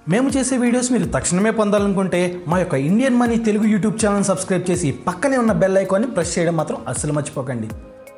మేము చేసే వీడియోస్ మీరు తక్షణమే పొందాలనుకుంటే మా యొక్క Indian money Telugu YouTube channel subscribe చేసి పక్కనే ఉన్న బెల్ ఐకాన్ని ప్రెస్ చేయడం మాత్రం అస్సలు మర్చిపోకండి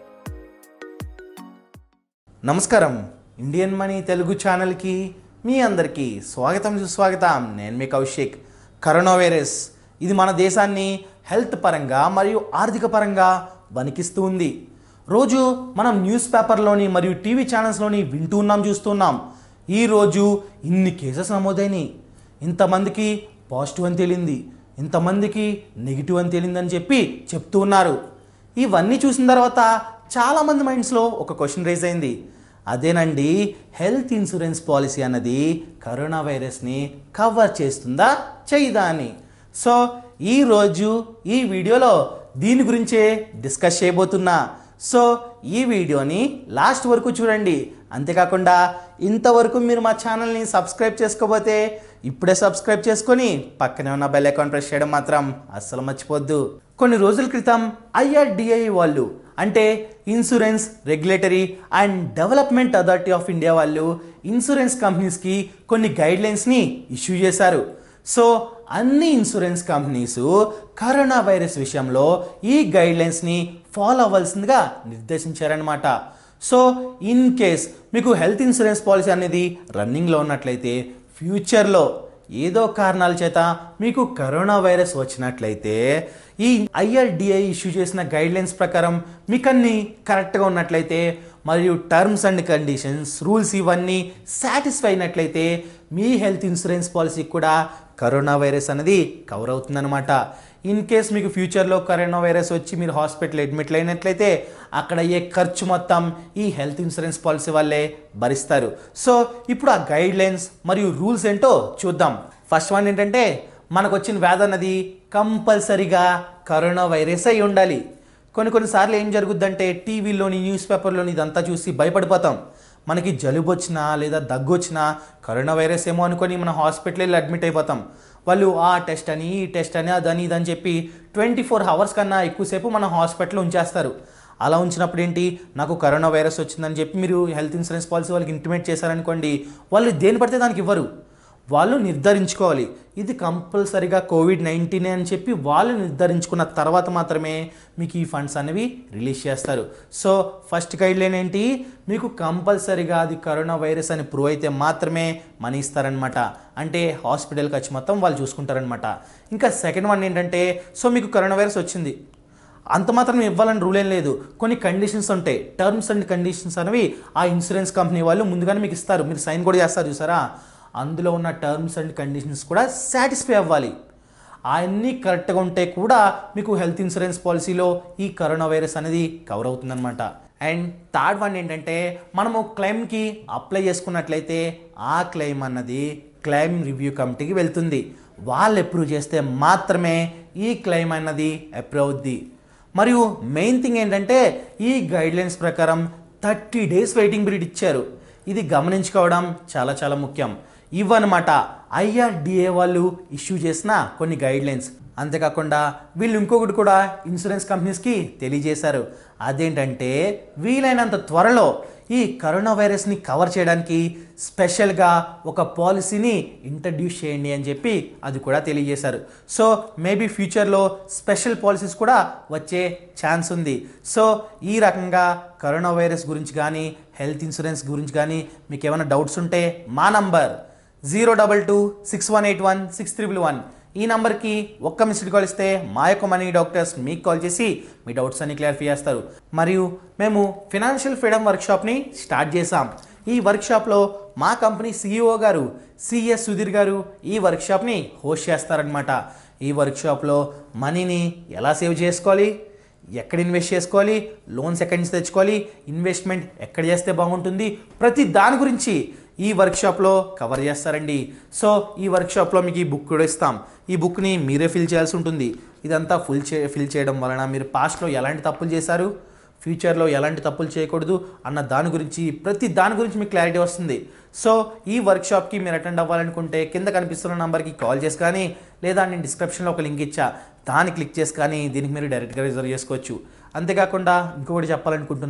నమస్కారం ఇండియన్ మనీ తెలుగు ఛానల్కి మీ అందరికీ స్వాగతం సుస్వాగతం నేను మీ కౌశిక్ కరోనా వైరస్ ఇది మన దేశాన్ని హెల్త్ పరంగా మరియు ఆర్థిక పరంగా వణికిస్తూ ఉంది రోజు మనం న్యూస్ పేపర్లోని మరియు టీవీ ఛానల్స్లోని వింటూ ఉన్నాం చూస్తున్నాం ఈరోజు ఇన్ని కేసెస్ నమోదైనాయి ఇంతమందికి పాజిటివ్ అని తేలింది ఇంతమందికి నెగిటివ్ అని తేలిందని చెప్పి చెప్తూ ఉన్నారు ఇవన్నీ చూసిన తర్వాత చాలామంది మైండ్స్లో ఒక క్వశ్చన్ రైజ్ అయింది అదేనండి హెల్త్ ఇన్సూరెన్స్ పాలసీ అన్నది కరోనా వైరస్ని కవర్ చేస్తుందా చేయదా అని సో ఈరోజు ఈ వీడియోలో దీని గురించే డిస్కస్ చేయబోతున్నా సో ఈ వీడియోని లాస్ట్ వరకు చూడండి అంతేకాకుండా ఇంతవరకు మీరు మా ఛానల్ని సబ్స్క్రైబ్ చేసుకోకపోతే ఇప్పుడే సబ్స్క్రైబ్ చేసుకొని పక్కనే ఉన్న బెల్ అకౌంట్ ప్రెస్ చేయడం మాత్రం అస్సలు మర్చిపోద్దు కొన్ని రోజుల క్రితం ఐఆర్డిఐ వాళ్ళు అంటే insurance regulatory and development authority of India వాళ్ళు ఇన్సూరెన్స్ కంపెనీస్కి కొన్ని గైడ్లైన్స్ని ఇష్యూ చేశారు సో అన్ని ఇన్సూరెన్స్ కంపెనీస్ కరోనా వైరస్ విషయంలో ఈ గైడ్లైన్స్ని ఫాలో అవ్వాల్సిందిగా నిర్దేశించారనమాట సో ఇన్ కేస్ మీకు హెల్త్ ఇన్సూరెన్స్ పాలసీ అనేది రన్నింగ్లో ఉన్నట్లయితే ఫ్యూచర్లో ఏదో కారణాల చేత మీకు కరోనా వైరస్ వచ్చినట్లయితే ఈ ఐఆర్డిఐ ఇష్యూ చేసిన గైడ్లైన్స్ ప్రకారం మీకు అన్ని కరెక్ట్గా ఉన్నట్లయితే మరియు టర్మ్స్ అండ్ కండిషన్స్ రూల్స్ ఇవన్నీ సాటిస్ఫై అయినట్లయితే మీ హెల్త్ ఇన్సూరెన్స్ పాలసీకి కూడా కరోనా వైరస్ అనేది కవర్ అవుతుందన్నమాట ఇన్ కేస్ మీకు ఫ్యూచర్లో కరోనా వైరస్ వచ్చి మీరు హాస్పిటల్ అడ్మిట్ అయినట్లయితే అక్కడ అయ్యే ఖర్చు మొత్తం ఈ హెల్త్ ఇన్సూరెన్స్ పాలసీ వాళ్ళే భరిస్తారు సో ఇప్పుడు ఆ గైడ్ లైన్స్ మరియు రూల్స్ ఏంటో చూద్దాం ఫస్ట్ వన్ ఏంటంటే మనకు వచ్చిన వ్యాధి అన్నది కంపల్సరిగా కరోనా వైరస్ అయి ఉండాలి కొన్ని కొన్నిసార్లు ఏం జరుగుద్దంటే టీవీలోని న్యూస్ పేపర్లోని ఇదంతా చూసి భయపడిపోతాం మనకి జలుబు వచ్చినా లేదా దగ్గు వచ్చినా కరోనా వైరస్ ఏమో అనుకొని మన హాస్పిటల్ వెళ్ళి అడ్మిట్ అయిపోతాం వాళ్ళు ఆ టెస్ట్ అని ఈ టెస్ట్ అని అదని ఇదని చెప్పి ట్వంటీ ఫోర్ అవర్స్ కన్నా ఎక్కువసేపు మన హాస్పిటల్లో ఉంచేస్తారు అలా ఉంచినప్పుడు ఏంటి నాకు కరోనా వైరస్ వచ్చిందని చెప్పి మీరు హెల్త్ ఇన్సూరెన్స్ పాలసీ వాళ్ళకి ఇంటిమేట్ చేశారనుకోండి వాళ్ళు దేని పడితే దానికి ఇవ్వరు వాళ్ళు నిర్ధారించుకోవాలి ఇది కంపల్సరిగా కోవిడ్ నైన్టీన్ అని చెప్పి వాళ్ళు నిర్ధారించుకున్న తర్వాత మాత్రమే మీకు ఈ ఫండ్స్ అనేవి రిలీజ్ చేస్తారు సో ఫస్ట్ గైడ్ లైన్ ఏంటి మీకు కంపల్సరిగా అది కరోనా వైరస్ అని ప్రూవ్ అయితే మాత్రమే మనీ ఇస్తారనమాట అంటే హాస్పిటల్ ఖర్చు మొత్తం వాళ్ళు చూసుకుంటారనమాట ఇంకా సెకండ్ వన్ ఏంటంటే సో మీకు కరోనా వైరస్ వచ్చింది అంత మాత్రం ఇవ్వాలని రూల్ ఏం లేదు కొన్ని కండిషన్స్ ఉంటాయి టర్మ్స్ అండ్ కండిషన్స్ అనేవి ఆ ఇన్సూరెన్స్ కంపెనీ వాళ్ళు ముందుగానే మీకు ఇస్తారు మీరు సైన్ కూడా చేస్తారు చూసారా అందులో ఉన్న టర్మ్స్ అండ్ కండిషన్స్ కూడా సాటిస్ఫై అవ్వాలి అవన్నీ కరెక్ట్గా ఉంటే కూడా మీకు హెల్త్ ఇన్సూరెన్స్ పాలసీలో ఈ కరోనా వైరస్ అనేది కవర్ అవుతుందన్నమాట అండ్ థర్డ్ వన్ ఏంటంటే మనము క్లెయిమ్కి అప్లై చేసుకున్నట్లయితే ఆ క్లెయిమ్ అన్నది క్లెయిమ్ రివ్యూ కమిటీకి వెళ్తుంది వాళ్ళు అప్రూవ్ చేస్తే మాత్రమే ఈ క్లెయిమ్ అన్నది అప్రూవ్ అవుద్ది మరియు మెయిన్ థింగ్ ఏంటంటే ఈ గైడ్లైన్స్ ప్రకారం థర్టీ డేస్ వెయిటింగ్ పీరియడ్ ఇచ్చారు ఇది గమనించుకోవడం చాలా చాలా ముఖ్యం ఇవన్నమాట ఐఆర్డిఏ వాళ్ళు ఇష్యూ చేసిన కొన్ని గైడ్లైన్స్ అంతేకాకుండా వీళ్ళు ఇంకొకటి కూడా ఇన్సూరెన్స్ కంపెనీస్కి తెలియజేశారు అదేంటంటే వీలైనంత త్వరలో ఈ కరోనా వైరస్ని కవర్ చేయడానికి స్పెషల్గా ఒక పాలసీని ఇంట్రడ్యూస్ చేయండి అని చెప్పి అది కూడా తెలియజేశారు సో మేబీ ఫ్యూచర్లో స్పెషల్ పాలసీస్ కూడా వచ్చే ఛాన్స్ ఉంది సో ఈ రకంగా కరోనా వైరస్ గురించి కానీ హెల్త్ ఇన్సూరెన్స్ గురించి కానీ మీకు ఏమైనా డౌట్స్ ఉంటే మా number zero double two six one eight one six triple one ఈ నంబర్కి ఒక్క మిస్డ్ కాల్ ఇస్తే మా యొక్క మనీ డాక్టర్స్ మీకు కాల్ చేసి మీ డౌట్స్ అన్ని క్లారిఫై చేస్తారు మరియు మేము ఫినాన్షియల్ ఫ్రీడమ్ వర్క్షాప్ని స్టార్ట్ చేసాం ఈ వర్క్షాప్లో మా కంపెనీ సీఈఓ గారు సిఎస్ సుధీర్ గారు ఈ వర్క్షాప్ని హోస్ట్ చేస్తారనమాట ఈ వర్క్షాప్లో మనీని ఎలా సేవ్ చేసుకోవాలి ఎక్కడ ఇన్వెస్ట్ చేసుకోవాలి లోన్స్ ఎక్కడి నుంచి తెచ్చుకోవాలి ఇన్వెస్ట్మెంట్ ఎక్కడ చేస్తే బాగుంటుంది ప్రతి దాని గురించి ఈ వర్క్షాప్లో కవర్ చేస్తారండి సో ఈ వర్క్షాప్లో మీకు ఈ బుక్ కూడా ఇస్తాం ఈ బుక్ని మీరే ఫిల్ చేయాల్సి ఉంటుంది ఇదంతా ఫుల్ చే ఫిల్ చేయడం వలన మీరు పాస్ట్లో ఎలాంటి తప్పులు చేశారు ఫ్యూచర్లో ఎలాంటి తప్పులు చేయకూడదు అన్న దాని గురించి ప్రతి దాని గురించి మీకు క్లారిటీ వస్తుంది సో ఈ వర్క్షాప్కి మీరు అటెండ్ అవ్వాలనుకుంటే కింద కనిపిస్తున్న నెంబర్కి కాల్ చేసి కానీ లేదా నేను డిస్క్రిప్షన్లో ఒక లింక్ ఇచ్చా దాన్ని క్లిక్ చేసి కానీ దీనికి మీరు డైరెక్ట్గా రిజర్వ్ చేసుకోవచ్చు అంతేకాకుండా ఇంకొకటి చెప్పాలనుకుంటున్నా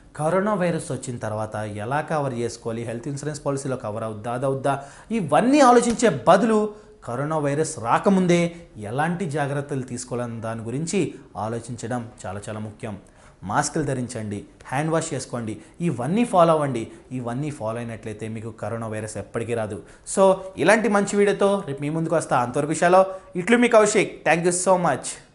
కరోనా వైరస్ వచ్చిన తర్వాత ఎలా కవర్ చేసుకోవాలి హెల్త్ ఇన్సూరెన్స్ పాలసీలో కవర్ అవుద్దా అదవుద్దా ఇవన్నీ ఆలోచించే బదులు కరోనా వైరస్ రాకముందే ఎలాంటి జాగ్రత్తలు తీసుకోవాలని దాని గురించి ఆలోచించడం చాలా చాలా ముఖ్యం మాస్కులు ధరించండి హ్యాండ్ వాష్ చేసుకోండి ఇవన్నీ ఫాలో అవ్వండి ఇవన్నీ ఫాలో అయినట్లయితే మీకు కరోనా వైరస్ ఎప్పటికీ రాదు సో ఇలాంటి మంచి వీడియోతో రేపు మీ ముందుకు వస్తా అంతవరకు విషయాలో ఇట్లు మీ Kaushik thank you so much